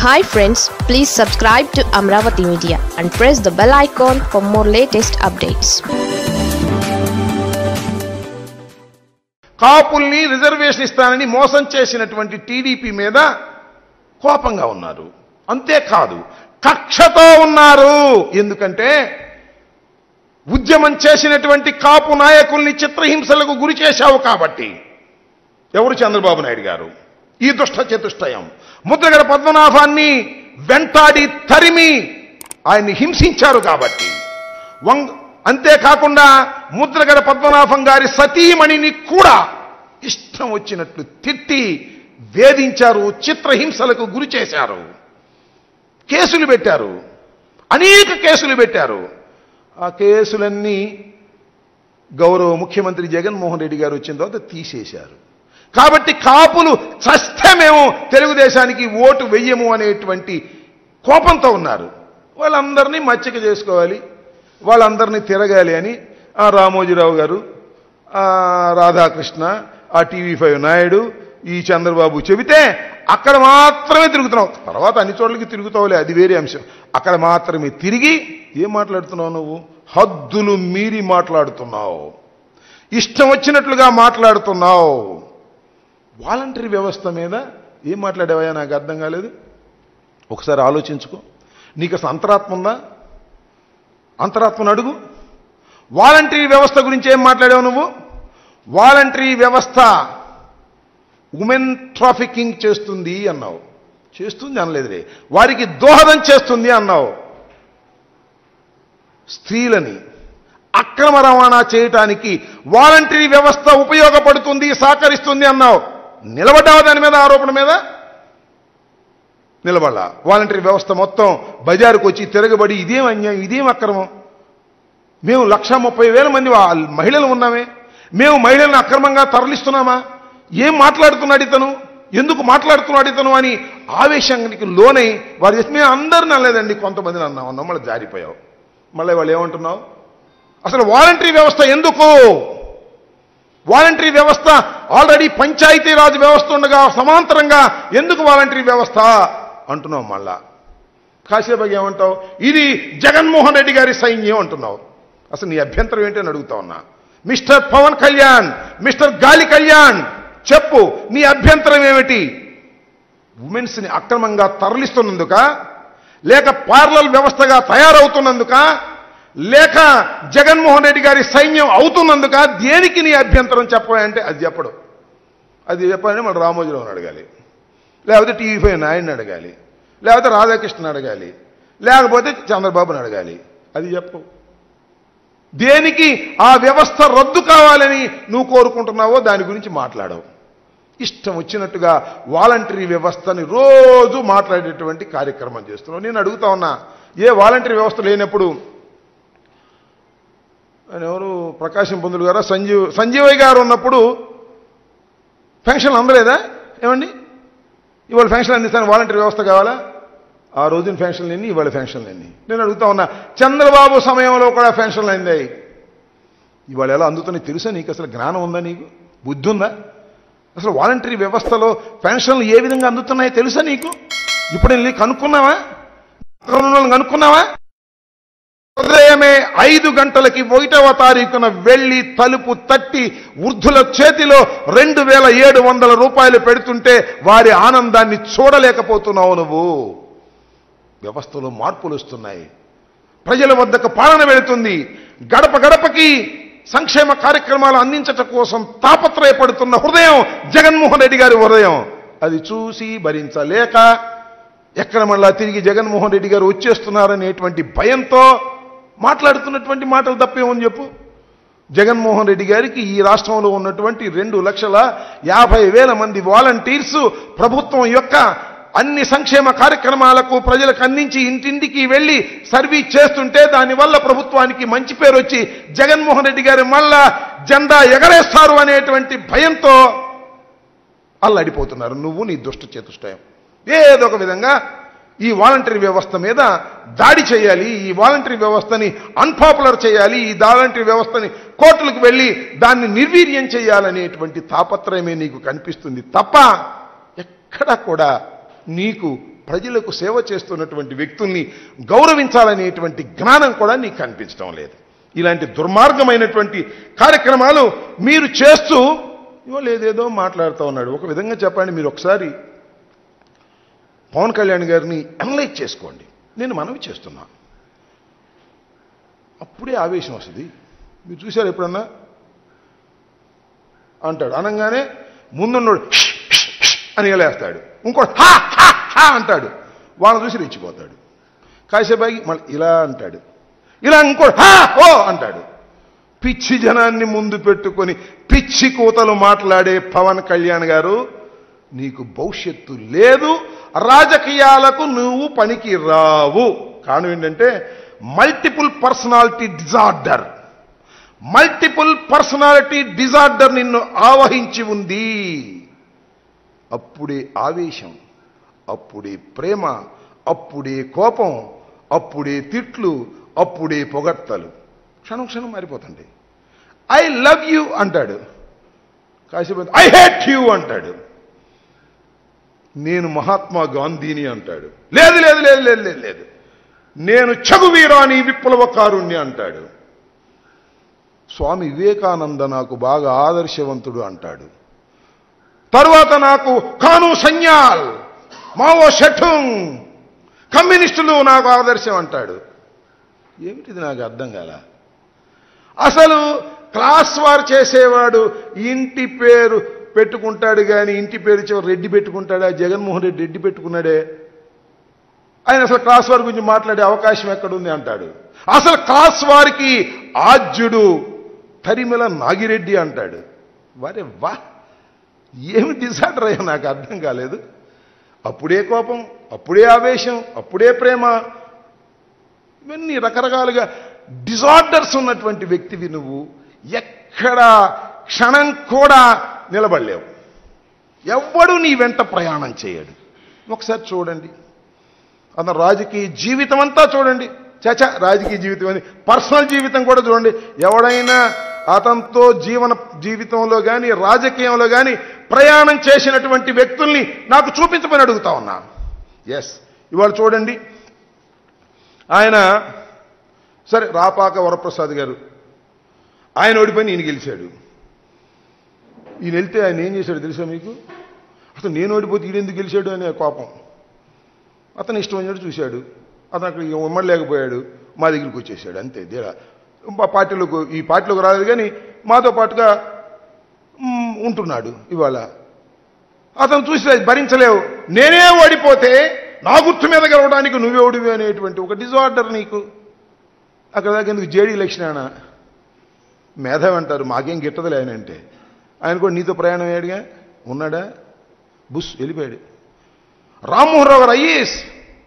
Hi friends please subscribe to Amaravati media and press the bell icon for more latest updates కాపుల్ని reservation ఇస్తానని మోసం చేసినటువంటి TDP మీద కోపంగా ఉన్నారు అంతేకాదు కక్షతో ఉన్నారు ఎందుకంటే ఉద్యమం చేసినటువంటి కాపు నాయకుల్ని చిత్రహింసలకు గురి చేశావు కాబట్టి ఎవరు చంద్రబాబు నాయుడు గారు ఈ దుష్ట చతుష్టయం ముద్రగడ పద్మనాభాన్ని వెంటాడి తరిమి ఆయన్ని హింసించారు కాబట్టి వంగ అంతేకాకుండా ముద్రగడ పద్మనాభం గారి సతీమణిని కూడా ఇష్టం వచ్చినట్లు తిట్టి వేధించారు చిత్రహింసలకు గురి చేశారు కేసులు పెట్టారు అనేక కేసులు పెట్టారు ఆ కేసులన్నీ గౌరవ ముఖ్యమంత్రి జగన్మోహన్ రెడ్డి గారు వచ్చిన తర్వాత తీసేశారు కాబట్టి కాపులు చస్తే మేము తెలుగుదేశానికి ఓటు వెయ్యము అనేటువంటి కోపంతో ఉన్నారు వాళ్ళందరినీ మచ్చిక చేసుకోవాలి వాళ్ళందరినీ తిరగాలి అని ఆ రామోజీరావు గారు ఆ రాధాకృష్ణ ఆ టీవీ ఫైవ్ నాయుడు ఈ చంద్రబాబు చెబితే అక్కడ మాత్రమే తిరుగుతున్నావు తర్వాత అన్ని చోట్లకి తిరుగుతావులే అది వేరే అంశం అక్కడ మాత్రమే తిరిగి ఏం మాట్లాడుతున్నావు నువ్వు హద్దులు మీరి మాట్లాడుతున్నావు ఇష్టం వచ్చినట్లుగా మాట్లాడుతున్నావు వాలంటరీ వ్యవస్థ మీద ఏం మాట్లాడావయ్యా నాకు అర్థం కాలేదు ఒకసారి ఆలోచించుకో నీకు అసలు అంతరాత్మ ఉందా అంతరాత్మను అడుగు వాలంటరీ వ్యవస్థ గురించి ఏం మాట్లాడావు నువ్వు వాలంటరీ వ్యవస్థ ఉమెన్ ట్రాఫికింగ్ చేస్తుంది అన్నావు చేస్తుంది అనలేదురే వారికి దోహదం చేస్తుంది అన్నావు స్త్రీలని అక్రమ రవాణా చేయటానికి వాలంటరీ వ్యవస్థ ఉపయోగపడుతుంది సహకరిస్తుంది అన్నావు నిలబడ్డావు దాని మీద ఆరోపణ మీద నిలబడాల వాలంటరీ వ్యవస్థ మొత్తం బజారుకు వచ్చి తిరగబడి ఇదేం అన్యాయం ఇదేం అక్రమం మేము లక్ష ముప్పై వేల మంది వా- మహిళలు ఉన్నామే మేము మహిళలను అక్రమంగా తరలిస్తున్నామా ఏం మాట్లాడుతున్నాడు ఇతను ఎందుకు మాట్లాడుతున్నాడు ఇతను అని ఆవేశానికి లోనై వారు చేసి మేము అందరిని అనలేదండి కొంతమందిని అన్నాం అన్నాం మళ్ళీ జారిపోయావు మళ్ళీ వాళ్ళు ఏమంటున్నావు అసలు వాలంటరీ వ్యవస్థ ఎందుకు వాలంటరీ వ్యవస్థ ఆల్రెడీ పంచాయతీరాజ్ వ్యవస్థ ఉండగా సమాంతరంగా ఎందుకు వాలంటరీ వ్యవస్థ అంటున్నావు మళ్ళా కాసేపు ఏమంటావు ఇది జగన్మోహన్ రెడ్డి గారి సైన్యం అంటున్నావు అసలు నీ అభ్యంతరం ఏంటని అడుగుతా ఉన్నా మిస్టర్ పవన్ కళ్యాణ్ మిస్టర్ గాలి కళ్యాణ్ చెప్పు నీ అభ్యంతరం ఏమిటి ఉమెన్స్ని అక్రమంగా తరలిస్తున్నందుక లేక పార్లల్ వ్యవస్థగా తయారవుతున్నందుక లేక జగన్మోహన్ రెడ్డి గారి సైన్యం అవుతున్నందుక దేనికి నీ అభ్యంతరం చెప్పాలంటే అది చెప్పడు అది చెప్పాలంటే మన రామోజీరావుని అడగాలి లేకపోతే టీవీ ఫైవ్ నాయుడిని అడగాలి లేకపోతే రాధాకృష్ణ అడగాలి లేకపోతే చంద్రబాబుని అడగాలి అది చెప్పు దేనికి ఆ వ్యవస్థ రద్దు కావాలని నువ్వు కోరుకుంటున్నావో దాని గురించి మాట్లాడవు ఇష్టం వచ్చినట్టుగా వాలంటరీ వ్యవస్థని రోజు మాట్లాడేటువంటి కార్యక్రమం చేస్తున్నావు నేను అడుగుతా ఉన్నా ఏ వాలంటరీ వ్యవస్థ లేనప్పుడు ఆయన ఎవరు ప్రకాశం పొందులు గారా సంజీవ్ సంజీవయ్య గారు ఉన్నప్పుడు పెన్షన్లు అందలేదా ఏమండి ఇవాళ పెన్షన్ అందిస్తాను వాలంటరీ వ్యవస్థ కావాలా ఆ రోజున పెన్షన్లు ఎన్ని ఇవాళ పెన్షన్లు ఎన్ని నేను అడుగుతా ఉన్నా చంద్రబాబు సమయంలో కూడా పెన్షన్లు అయిందాయి ఇవాళ ఎలా అందుతున్నాయి తెలుసా నీకు అసలు జ్ఞానం ఉందా నీకు బుద్ధి ఉందా అసలు వాలంటరీ వ్యవస్థలో పెన్షన్లు ఏ విధంగా అందుతున్నాయో తెలుసా నీకు ఇప్పుడు వెళ్ళి కనుక్కున్నావా అక్కడ ఉన్న వాళ్ళని కనుక్కున్నావా ఉదయమే ఐదు గంటలకి ఒకటవ తారీఖున వెళ్లి తలుపు తట్టి వృద్ధుల చేతిలో రెండు వేల ఏడు వందల రూపాయలు పెడుతుంటే వారి ఆనందాన్ని చూడలేకపోతున్నావు నువ్వు వ్యవస్థలో మార్పులు వస్తున్నాయి ప్రజల వద్దకు పాలన వెళుతుంది గడప గడపకి సంక్షేమ కార్యక్రమాలు అందించటం కోసం తాపత్రయపడుతున్న హృదయం జగన్మోహన్ రెడ్డి గారి హృదయం అది చూసి భరించలేక ఎక్కడ మళ్ళా తిరిగి జగన్మోహన్ రెడ్డి గారు వచ్చేస్తున్నారనేటువంటి భయంతో మాట్లాడుతున్నటువంటి మాటలు తప్పేమని చెప్పు జగన్మోహన్ రెడ్డి గారికి ఈ రాష్ట్రంలో ఉన్నటువంటి రెండు లక్షల యాభై వేల మంది వాలంటీర్స్ ప్రభుత్వం యొక్క అన్ని సంక్షేమ కార్యక్రమాలకు ప్రజలకు అందించి ఇంటింటికి వెళ్ళి సర్వీస్ చేస్తుంటే దానివల్ల ప్రభుత్వానికి మంచి పేరు వచ్చి జగన్మోహన్ రెడ్డి గారు మళ్ళా జెండా ఎగరేస్తారు అనేటువంటి భయంతో అల్లడిపోతున్నారు నువ్వు నీ దుష్ట చేతుష్టయం ఏదో ఒక విధంగా ఈ వాలంటరీ వ్యవస్థ మీద దాడి చేయాలి ఈ వాలంటరీ వ్యవస్థని అన్పాపులర్ చేయాలి ఈ వాలంటరీ వ్యవస్థని కోర్టులకు వెళ్ళి దాన్ని నిర్వీర్యం చేయాలనేటువంటి తాపత్రయమే నీకు కనిపిస్తుంది తప్ప ఎక్కడా కూడా నీకు ప్రజలకు సేవ చేస్తున్నటువంటి వ్యక్తుల్ని గౌరవించాలనేటువంటి జ్ఞానం కూడా నీకు కనిపించడం లేదు ఇలాంటి దుర్మార్గమైనటువంటి కార్యక్రమాలు మీరు చేస్తూ ఇవో లేదేదో మాట్లాడుతూ ఉన్నాడు ఒక విధంగా చెప్పండి మీరు ఒకసారి పవన్ కళ్యాణ్ గారిని అనలైజ్ చేసుకోండి నేను మనవి చేస్తున్నా అప్పుడే ఆవేశం వస్తుంది మీరు చూశారు ఎప్పుడన్నా అంటాడు అనగానే ముందున్నోడు "ష్, ష్, ష్" అని ఎలేస్తాడు ఇంకోటి హా హా హా అంటాడు వాళ్ళని చూసి రెచ్చిపోతాడు కాసేపు ఆగి మళ్ళీ ఇలా అంటాడు ఇలా ఇంకోటి హా ఓ అంటాడు పిచ్చి జనాన్ని ముందు పెట్టుకొని పిచ్చి కూతలు మాట్లాడే పవన్ కళ్యాణ్ గారు నీకు భవిష్యత్తు లేదు రాజకీయాలకు నువ్వు పనికి రావు కారణం ఏంటంటే multiple personality disorder multiple personality disorder నిన్ను ఆవహించి ఉంది అప్పుడే ఆవేశం అప్పుడే ప్రేమ అప్పుడే కోపం అప్పుడే తిట్లు అప్పుడే పొగడ్తలు క్షణం క్షణం మారిపోతుంది ఐ లవ్ యూ అంటాడు కాసేపు ఐ హేట్ యూ అంటాడు నేను మహాత్మా గాంధీని అంటాడు లేదు లేదు లేదు లేదు లేదు లేదు నేను చగువీరాని విప్లవకారుణ్ణి అంటాడు స్వామి వివేకానంద నాకు బాగా ఆదర్శవంతుడు అంటాడు తరువాత నాకు కాను సన్యాల్ మావో షఠుంగ్ కమ్యూనిస్టులు నాకు ఆదర్శం అంటాడు ఏమిటిది నాకు అర్థం కాల అసలు క్లాస్ వార్ చేసేవాడు ఇంటి పేరు పెట్టుకుంటాడు కానీ ఇంటి పేరు చివరి రెడ్డి పెట్టుకుంటాడా జగన్మోహన్ రెడ్డి రెడ్డి పెట్టుకున్నాడే ఆయన అసలు క్లాస్ వారి గురించి మాట్లాడే అవకాశం ఎక్కడుంది అంటాడు అసలు క్లాస్ వారికి ఆద్యుడు తరిమిల నాగిరెడ్డి అంటాడు వారే వా ఏమి డిజార్డర్ అయ్యా నాకు అర్థం కాలేదు అప్పుడే కోపం అప్పుడే ఆవేశం అప్పుడే ప్రేమ ఇవన్నీ రకరకాలుగా డిజార్డర్స్ ఉన్నటువంటి వ్యక్తివి నువ్వు ఎక్కడ క్షణం కూడా నిలబడలేవు ఎవ్వడు నీ వెంట ప్రయాణం చేయడు ఒకసారి చూడండి అతను రాజకీయ జీవితం అంతా చూడండి చచ రాజకీయ జీవితం అని పర్సనల్ జీవితం కూడా చూడండి ఎవడైనా అతనితో జీవన జీవితంలో కానీ రాజకీయంలో కానీ ప్రయాణం చేసినటువంటి వ్యక్తుల్ని నాకు చూపించమని అడుగుతా ఉన్నా ఎస్ ఇవాళ చూడండి ఆయన సరే రాపాక వరప్రసాద్ గారు ఆయన ఓడిపోయి ఈయన గెలిచాడు ఈయన వెళ్తే ఆయన ఏం చేశాడు తెలుసా మీకు అసలు నేను ఓడిపోతే ఈయన ఎందుకు గెలిచాడు అనే కోపం అతను ఇష్టం వచ్చినట్టు చూశాడు అతను అక్కడ ఉమ్మడలేకపోయాడు మా దగ్గరికి వచ్చేసాడు అంతే దేడా మా పార్టీలోకి ఈ పార్టీలోకి రాలేదు కానీ మాతో పాటుగా మ్, ఉంటున్నాడు ఇవాళ అతను చూసి అది భరించలేవు నేనే ఓడిపోతే నా గుర్తు మీద గెలవడానికి నువ్వే ఓడివి అనేటువంటి ఒక డిజార్డర్ నీకు అక్కడ దాకా ఎందుకు జేడీ లక్షణ మేధావి అంటారు మాకేం గిట్టదులే ఆయన అంటే ఆయన కూడా నీతో ప్రయాణం అయ్యాడుగా ఉన్నాడా బుస్ వెళ్ళిపోయాడు రామ్మోహన్ రావు గారు ఐఏఎస్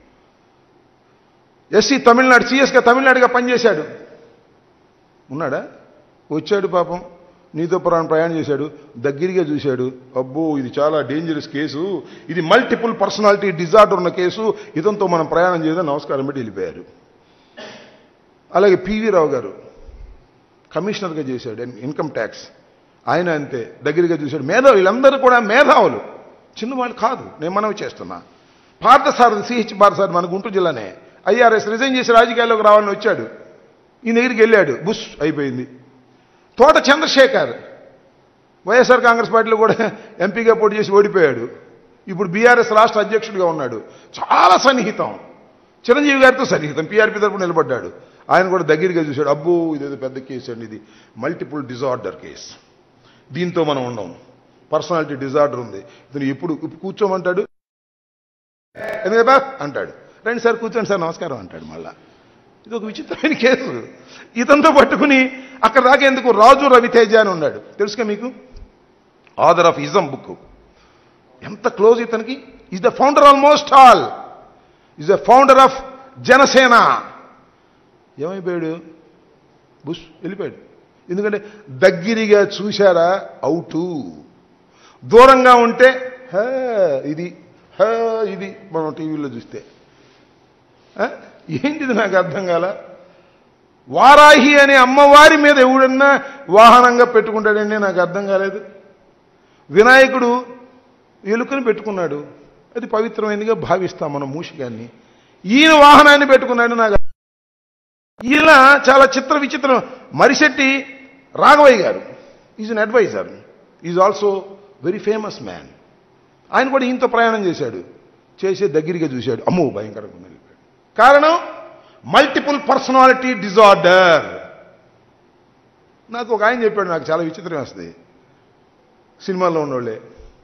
ఎస్సీ తమిళనాడు సిఎస్గా తమిళనాడుగా పనిచేశాడు ఉన్నాడా వచ్చాడు పాపం నీతో పురాణం ప్రయాణం చేశాడు దగ్గరగా చూశాడు అబ్బో ఇది చాలా డేంజరస్ కేసు ఇది మల్టిపుల్ పర్సనాలిటీ డిజార్డర్ ఉన్న కేసు ఇదంతో మనం ప్రయాణం చేద్దాం నమస్కారం పెట్టి వెళ్ళిపోయారు అలాగే పివి రావు గారు కమిషనర్గా చేశాడు ఇన్- ఇన్కమ్ ట్యాక్స్ ఆయన అంతే దగ్గరగా చూశాడు మేధావులు వీళ్ళందరూ కూడా మేధావులు చిన్నవాళ్ళు కాదు నేను మనవి చేస్తున్నా పార్థసారథి సిహెచ్ పార్థసారథి మన గుంటూరు జిల్లానే ఐఆర్ఎస్ రిజైన్ చేసి రాజకీయాల్లోకి రావాలని వచ్చాడు ఈ దగ్గరికి వెళ్ళాడు బుష్ అయిపోయింది తోట చంద్రశేఖర్ వైఎస్ఆర్ కాంగ్రెస్ పార్టీలో కూడా ఎంపీగా పోటీ చేసి ఓడిపోయాడు ఇప్పుడు బీఆర్ఎస్ రాష్ట్ర అధ్యక్షుడిగా ఉన్నాడు చాలా సన్నిహితం చిరంజీవి గారితో సన్నిహితం పీఆర్పీ తరపున నిలబడ్డాడు ఆయన కూడా దగ్గరగా చూశాడు అబ్బో ఇదేదో పెద్ద కేసు అండి ఇది మల్టిపుల్ డిజార్డర్ కేసు దీంతో మనం ఉన్నాం పర్సనాలిటీ డిజార్డర్ ఉంది ఇతను ఎప్పుడు ఇప్పుడు కూర్చోమంటాడు ఎందుకంటే అంటాడు రండి సార్ కూర్చోండి సార్ నమస్కారం అంటాడు మళ్ళా ఇది ఒక విచిత్రమైన కేసు ఇతంతో పట్టుకుని అక్కడ దాకా ఎందుకు రాజు రవితేజ అని ఉన్నాడు తెలుసుగా మీకు ఆదర్ ఆఫ్ ఇజం బుక్ ఎంత క్లోజ్ ఇతనికి is the founder almost all is the founder of Janasena ఏమైపోయాడు బుష్ వెళ్ళిపోయాడు ఎందుకంటే దగ్గరగా చూశారా అవుటు దూరంగా ఉంటే హే ఇది హే ఇది మనం టీవీలో చూస్తే ఆ? ఏంటిది నాకు అర్థం కాల వారాహి అనే అమ్మవారి మీద ఎవడన్నా వాహనంగా పెట్టుకుంటాడండి నాకు అర్థం కాలేదు వినాయకుడు ఎలుకని పెట్టుకున్నాడు అది పవిత్రమైనదిగా భావిస్తాం మనం మూషికాన్ని ఈయన వాహనాన్ని పెట్టుకున్నాడు నాకు ఈయన చాలా చిత్ర విచిత్రం Marisetti Raghavaiah garu is an adviser is also very famous man ఆయన కూడా ఈయనతో ప్రయాణం చేశాడు చేసే దగ్గరగా చూశాడు అమ్మో భయంకరంగా ఉంది వెళ్ళిపోయాడు. కారణం మల్టిపుల్ పర్సనాలిటీ డిజార్డర్ నాకు ఒక ఆయన చెప్పాడు నాకు చాలా విచిత్రం వస్తుంది సినిమాల్లో ఉన్నోళ్ళే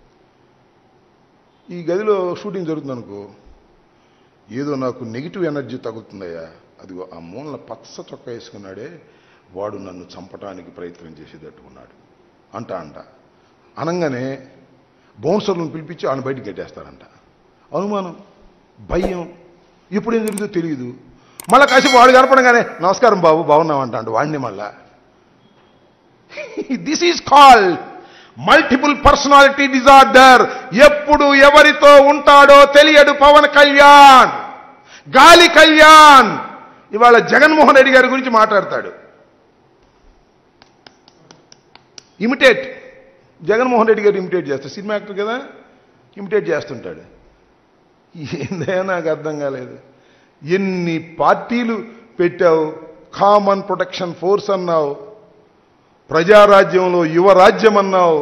ఈ గదిలో షూటింగ్ జరుగుతుంది అనుకో ఏదో నాకు నెగిటివ్ ఎనర్జీ తగులుతుందయ్యా అదిగో ఆ మూలన పచ్చ చొక్కా వేసుకున్నాడే వాడు నన్ను చంపటానికి ప్రయత్నం చేసేటట్టు ఉన్నాడు అంట అంట అనగానే బౌన్సర్లను పిలిపించి ఆయన బయటికి గట్టేస్తారంట అనుమానం భయం ఎప్పుడు ఏం జరుగుతుందో తెలియదు మళ్ళా కాసేపు వాడు కనపడగానే నమస్కారం బాబు బాగున్నామంటాడు వాడిని మళ్ళా this is called multiple personality disorder ఎప్పుడు ఎవరితో ఉంటాడో తెలియడు పవన్ కళ్యాణ్ గాలి కళ్యాణ్ ఇవాళ జగన్మోహన్ రెడ్డి గారి గురించి మాట్లాడతాడు ఇమిటేట్ జగన్మోహన్ రెడ్డి గారు ఇమిటేట్ చేస్తాడు సినిమా యాక్టర్ కదా ఇమిటేట్ చేస్తుంటాడు ఏందే నాకు అర్థం కాలేదు ఎన్ని పార్టీలు పెట్టావు కామన్ ప్రొటెక్షన్ ఫోర్స్ అన్నావు ప్రజారాజ్యంలో యువ రాజ్యం అన్నావు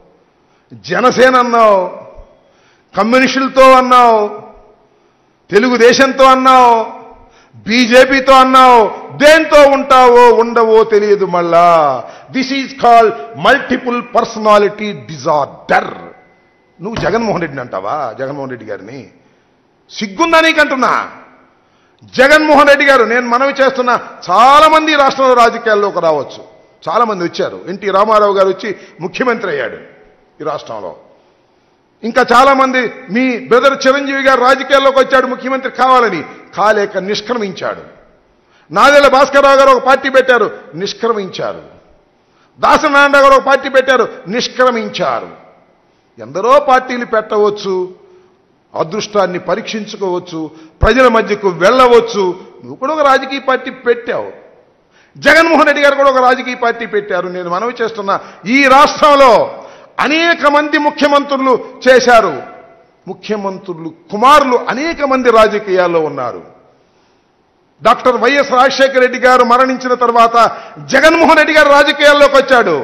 జనసేన అన్నావు కమ్యూనిస్టులతో అన్నావు తెలుగుదేశంతో అన్నావు బీజేపీతో అన్నావు దేంతో ఉంటావో ఉండవో తెలియదు మళ్ళా this is call multiple personality disorder నువ్వు జగన్మోహన్ రెడ్డిని అంటావా జగన్మోహన్ రెడ్డి గారిని సిగ్గుందా నీకంటున్నా జగన్మోహన్ రెడ్డి గారు నేను మనవి చేస్తున్నా చాలా మంది ఈ రాష్ట్రంలో రాజకీయాల్లోకి రావచ్చు చాలా మంది వచ్చారు ఎన్టీ రామారావు గారు వచ్చి ముఖ్యమంత్రి అయ్యాడు ఈ రాష్ట్రంలో ఇంకా చాలా మంది మీ బ్రదర్ చిరంజీవి గారు రాజకీయాల్లోకి వచ్చాడు ముఖ్యమంత్రి కావాలని కాలేక నిష్క్రమించాడు నాదెళ్ల భాస్కరరావు గారు ఒక పార్టీ పెట్టారు నిష్క్రమించారు దాసనారాయణ గారు ఒక పార్టీ పెట్టారు నిష్క్రమించారు ఎందరో పార్టీలు పెట్టవచ్చు అదృష్టాన్ని పరీక్షించుకోవచ్చు ప్రజల మధ్యకు వెళ్ళవచ్చు నువ్వు కూడా ఒక రాజకీయ పార్టీ పెట్టావు జగన్మోహన్ రెడ్డి గారు కూడా ఒక రాజకీయ పార్టీ పెట్టారు నేను మనవి చేస్తున్నా ఈ రాష్ట్రంలో అనేక మంది ముఖ్యమంత్రులు చేశారు ముఖ్యమంత్రులు కుమారులు అనేక మంది రాజకీయాల్లో ఉన్నారు డాక్టర్ వైఎస్ రాజశేఖర రెడ్డి గారు మరణించిన తర్వాత జగన్మోహన్ రెడ్డి గారు రాజకీయాల్లోకి వచ్చాడు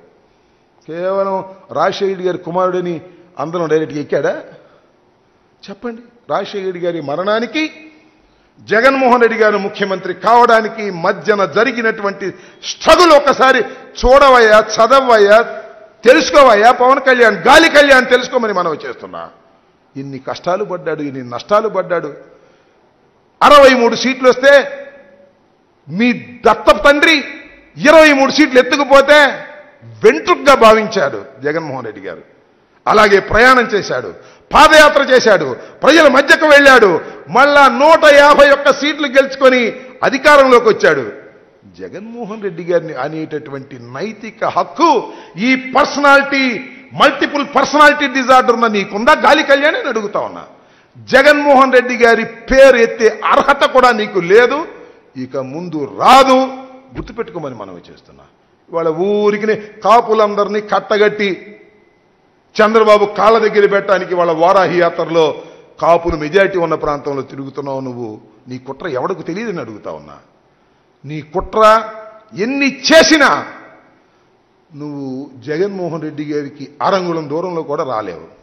కేవలం రాజశేఖర రెడ్డి గారి కుమారుడిని అందరం డైరెక్ట్గా ఎక్కాడా చెప్పండి రాజశేఖర రెడ్డి గారి మరణానికి జగన్మోహన్ రెడ్డి గారు ముఖ్యమంత్రి కావడానికి మధ్యన జరిగినటువంటి స్ట్రగుల్ ఒకసారి చూడవయ్యా చదవయ్యా తెలుసుకోవయ్యా పవన్ కళ్యాణ్ గాలి కళ్యాణ్ తెలుసుకోమని మనం చేస్తున్నా ఇన్ని కష్టాలు పడ్డాడు ఇన్ని నష్టాలు పడ్డాడు అరవై మూడు సీట్లు వస్తే మీ దత్త తండ్రి ఇరవై మూడు సీట్లు ఎత్తుకుపోతే వెంట్రుగ్గా భావించాడు జగన్మోహన్ రెడ్డి గారు అలాగే ప్రయాణం చేశాడు పాదయాత్ర చేశాడు ప్రజల మధ్యకు వెళ్ళాడు మళ్ళా నూట యాభై ఒక్క సీట్లు గెలుచుకొని అధికారంలోకి వచ్చాడు జగన్మోహన్ రెడ్డి గారిని అనేటటువంటి నైతిక హక్కు ఈ పర్సనాలిటీ మల్టిపుల్ పర్సనాలిటీ డిజార్డర్ ఉన్న నీకుందా గాలి కళ్యాణ్ అని అడుగుతా ఉన్నా జగన్మోహన్ రెడ్డి గారి పేరు ఎత్తే అర్హత కూడా నీకు లేదు ఇక ముందు రాదు గుర్తుపెట్టుకోమని మనవి చేస్తున్నా ఇవాళ ఊరికి కాపులందరినీ కట్టగట్టి చంద్రబాబు కాళ్ళ దగ్గర పెట్టడానికి వాళ్ళ వారాహి యాత్రలో కాపులు మెజారిటీ ఉన్న ప్రాంతంలో తిరుగుతున్నావు నువ్వు నీ కుట్ర ఎవడకు తెలియదని అడుగుతా ఉన్నా నీ కుట్ర ఎన్ని చేసినా నువ్వు జగన్మోహన్ రెడ్డి గారికి అరంగుళం దూరంలో కూడా రాలేవు